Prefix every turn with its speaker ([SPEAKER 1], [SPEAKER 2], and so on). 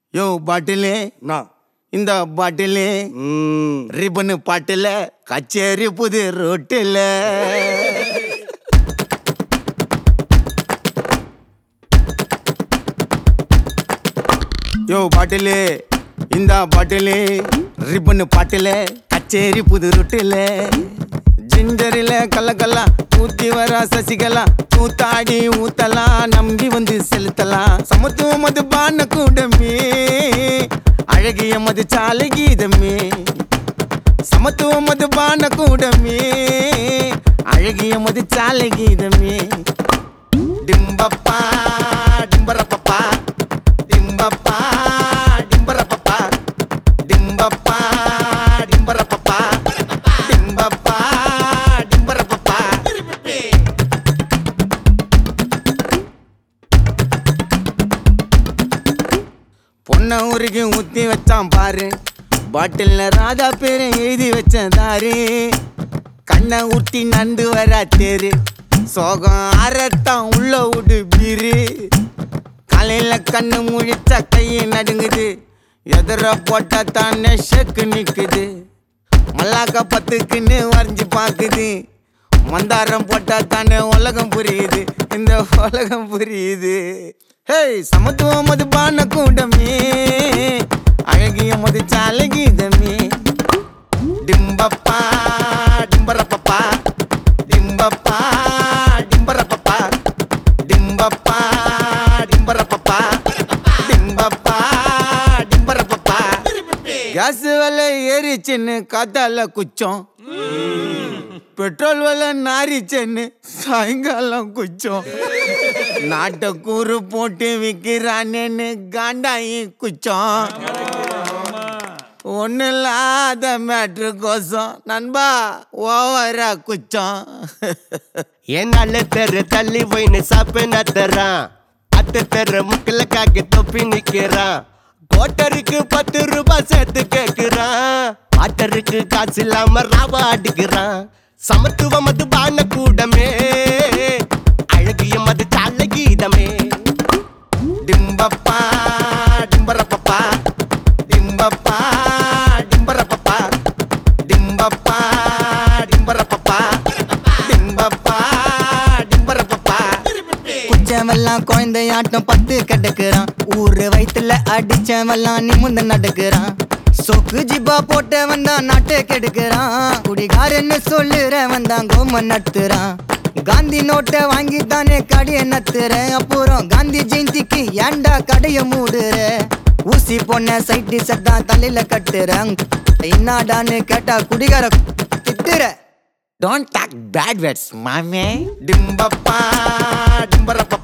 [SPEAKER 1] யோ bottle
[SPEAKER 2] நான்
[SPEAKER 1] இந்த bottle
[SPEAKER 2] ம்
[SPEAKER 1] ரிபனு பாட்டில கச்சேரி புது ரோட்டில் யோ பாட்டிலு இந்த பாட்டிலு ரிபனு பாட்டில கச்சேரி புது ரோட்டில் ஜிஞ்சரில கல்ல கல்லா ஊத்தி வர சசிகலா கூத்தாடி ஊத்தலாம் நம்பி வந்து செலுத்தலாம் சமத்துவம் அது பான கூடமே அழகிய மது சாலை கீதமே சமத்துவம் அது பான கூடமே அழகிய மது சாலை கீதமே டிம்பப்பா டிம்பரப்பப்பா டிம்பப்பா டிம்பரப்பப்பா டிம்பப்பா டிம்பரப்பப்பா டிம்பப்பா டிம்பரப்பப்பா பொண்ணை ஊருக்கு ஊத்தி வச்சான் பாரு பாட்டில்ல ராதா பேரை எழுதி வச்சேன் தாரு கண்ணை ஊட்டி நண்டு வர தேரு சோகம் அரத்தான் உள்ள விடு பீரு காலையில கண்ணு முழிச்சா கையை நடுங்குது எதிர போட்டா தானே ஷெக்கு நிக்குது மல்லாக்க பத்துக்குன்னு வரைஞ்சு பாக்குது மந்தாரம் போட்டா தானே உலகம் புரியுது இந்த உலகம் புரியுது ஹேய் சமத்துவம் அது பான கூடமே அழகிய மது சாலை கீதமே டிம்பப்பா டிம்பரப்பப்பா டிம்பப்பா டிம்பரப்பப்பா டிம்பப்பா டிம்பரப்பப்பா டிம்பப்பா டிம்பரப்பப்பா கேஸ் விலை ஏறிச்சுன்னு காத்தால குச்சம் பெட்ரோல் விலை நாரிச்சேன்னு சாயங்காலம் குச்சம் நாட்டை கூறு போட்டு விற்கிறானேன்னு காண்டாயி குச்சம் ஒன்றும் இல்லாத மேட்ரு கோசம் நண்பா ஓவரா குச்சம்
[SPEAKER 3] என்னால தெரு தள்ளி போயின்னு சாப்பு நத்துறான் அத்து தெரு முக்கில காக்கி தொப்பி நிக்கிறான் கோட்டருக்கு பத்து ரூபாய் சேர்த்து கேக்குறான் ஆட்டருக்கு காசு இல்லாம ராவா அடிக்கிறான் சமத்துவம் அது பான கூடமே அழகிய மது சால கீதமே
[SPEAKER 1] டிம்பப்பா டிம்பரப்பப்பா டிம்பப்பா டிம்பரப்பப்பா டிம்பப்பா டிம்பரப்பப்பா டிம்பப்பா டிம்பரப்பப்பா
[SPEAKER 4] குச்சவெல்லாம் குழந்தையாட்டம் பத்து கிடக்குறான் ஊரு வயித்துல அடிச்சவெல்லாம் நிமிந்து நடக்குறான் சொக்கு ஜிப்பா போட்டவன் தான் நாட்டை கெடுக்கிறான் குடிகாரன்னு சொல்லுறவன் தான் கோம நட்டுறான் காந்தி நோட்டை வாங்கி தானே கடையை நத்துறேன் அப்புறம் காந்தி ஜெயந்திக்கு ஏன்டா கடையை மூடுற ஊசி பொண்ண சைட்டு சத்தான் தலையில கட்டுறேன் என்னடான்னு கேட்டா குடிகார திட்டுற
[SPEAKER 1] டோன்ட் டாக் பேட் வேர்ட்ஸ் மாமே டிம்பப்பா டிம்பரப்பப்பா